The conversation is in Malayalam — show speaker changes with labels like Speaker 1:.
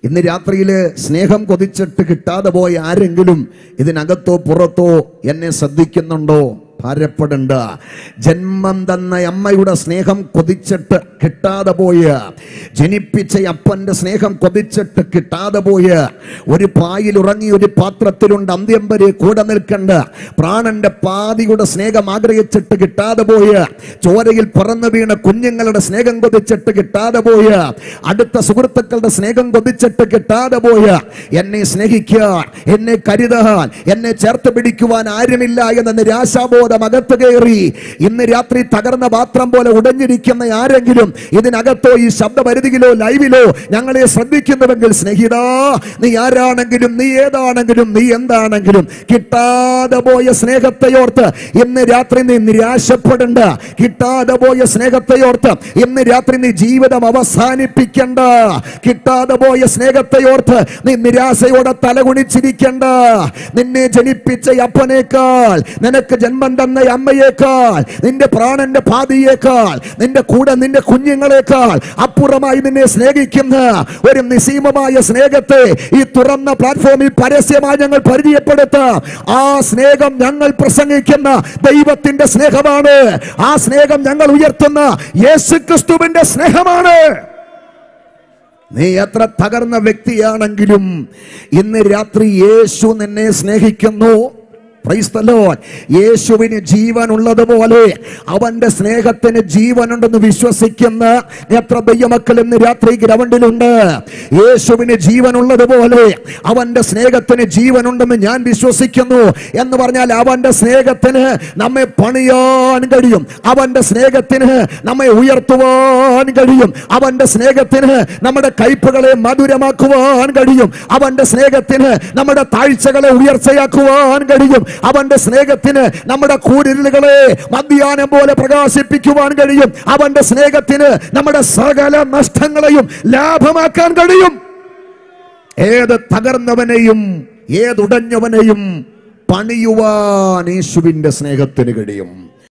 Speaker 1: ഇന്ന് രാത്രിയിൽ സ്നേഹം കൊതിച്ചിട്ട് കിട്ടാതെ പോയ ആരെങ്കിലും ഇതിനകത്തോ പുറത്തോ എന്നെ ശ്രദ്ധിക്കുന്നുണ്ടോ ഭാരപ്പെടണ്ട ജന്മം തന്ന അമ്മയുടെ സ്നേഹം കൊതിച്ചിട്ട് കിട്ടാതെ പോയ ജനിപ്പിച്ച അപ്പന്റെ സ്നേഹം കൊതിച്ചിട്ട് കിട്ടാതെ പോയ ഒരു പായിൽ ഉറങ്ങി ഒരു പാത്രത്തിലുണ്ട് അന്ത്യം വരെ കൂടെ നിൽക്കണ്ട പ്രാണന്റെ പാതിയുടെ സ്നേഹം ആഗ്രഹിച്ചിട്ട് കിട്ടാതെ പോയ ചോരയിൽ പറന്നു വീണ കുഞ്ഞുങ്ങളുടെ സ്നേഹം കൊതിച്ചിട്ട് കിട്ടാതെ പോയ അടുത്ത സുഹൃത്തുക്കളുടെ സ്നേഹം കൊതിച്ചിട്ട് കിട്ടാതെ പോയ എന്നെ സ്നേഹിക്കാൻ എന്നെ കരുതാൻ എന്നെ ചേർത്ത് പിടിക്കുവാൻ ആരുമില്ല എന്ന നിരാശാബോധം അകത്ത് കയറി ഇന്ന് രാത്രി തകർന്ന പാത്രം പോലെ ഉടഞ്ഞിരിക്കുന്ന ആരെങ്കിലും ഇതിനകത്തോ ഈ ശബ്ദപരിധിയിലോ ലൈവിലോ ഞങ്ങളെ ശ്രദ്ധിക്കുന്നുവെങ്കിൽ സ്നേഹിത നീ ആരാണെങ്കിലും നീ ഏതാണെങ്കിലും നീ എന്താണെങ്കിലും കിട്ടാതെ പോയ സ്നേഹത്തെയോർത്ത് ഇന്ന് രാത്രി നീ നിരാശപ്പെടണ്ട കിട്ടാതെ പോയ സ്നേഹത്തെയോർത്ത് ഇന്ന് രാത്രി നീ ജീവിതം അവസാനിപ്പിക്കണ്ട കിട്ടാതെ പോയ സ്നേഹത്തെയോർത്ത് നീ നിരാശയോടെ തലകുണിച്ചിരിക്കണ്ട നിന്നെ ജനിപ്പിച്ച അപ്പനേക്കാൾ നിനക്ക് ജന്മം തന്ന അമ്മയേക്കാൾ നിന്റെ പ്രാണന്റെ പാതിയേക്കാൾ നിന്റെ കൂടെ നിന്റെ കുഞ്ഞുങ്ങളെക്കാൾ അപ്പുറമായി നിന്നെ സ്നേഹിക്കുന്ന ഒരു നിസീമമായ സ്നേഹത്തെ ഈ തുറന്ന പ്ലാറ്റ്ഫോമിൽ പരസ്യമായി ഞങ്ങൾ പരിചയപ്പെടുത്താം ആ സ്നേഹം ഞങ്ങൾ പ്രസംഗിക്കുന്ന ദൈവത്തിന്റെ സ്നേഹമാണ് ആ സ്നേഹം ഞങ്ങൾ ഉയർത്തുന്ന യേശു ക്രിസ്തുവിന്റെ സ്നേഹമാണ് നീ എത്ര തകർന്ന വ്യക്തിയാണെങ്കിലും ഇന്ന് രാത്രി യേശു നിന്നെ സ്നേഹിക്കുന്നു Praise the Lord. യേശുവിന് ജീവൻ ഉള്ളതുപോലെ അവന്റെ സ്നേഹത്തിന് ജീവനുണ്ടെന്ന് വിശ്വസിക്കുന്ന എത്ര ദൈവമക്കൾ ഇന്ന് രാത്രി ഗ്രൗണ്ടിലുണ്ട് യേശുവിന് ജീവൻ ഉള്ളതുപോലെ അവന്റെ സ്നേഹത്തിന് ജീവനുണ്ടെന്ന് ഞാൻ വിശ്വസിക്കുന്നു എന്ന് പറഞ്ഞാൽ അവന്റെ സ്നേഹത്തിന് നമ്മെ പണിയാൻ കഴിയും അവന്റെ സ്നേഹത്തിന് നമ്മെ ഉയർത്തുവാൻ കഴിയും അവന്റെ സ്നേഹത്തിന് നമ്മുടെ കയ്പുകളെ മധുരമാക്കുവാൻ കഴിയും അവന്റെ സ്നേഹത്തിന് നമ്മുടെ താഴ്ചകളെ ഉയർച്ചയാക്കുവാൻ കഴിയും അവന്റെ സ്നേഹത്തിന് നമ്മുടെ കൂരിരുളുകളെ മധ്യാനം പോലെ പ്രകാശിപ്പിക്കുവാൻ കഴിയും അവന്റെ സ്നേഹത്തിന് നമ്മുടെ സകല നഷ്ടങ്ങളെയും ലാഭമാക്കാൻ കഴിയും ഏത് തകർന്നവനെയും ഏതുടഞ്ഞവനെയും പണിയുവാൻ യേശുവിന്റെ സ്നേഹത്തിന് കഴിയും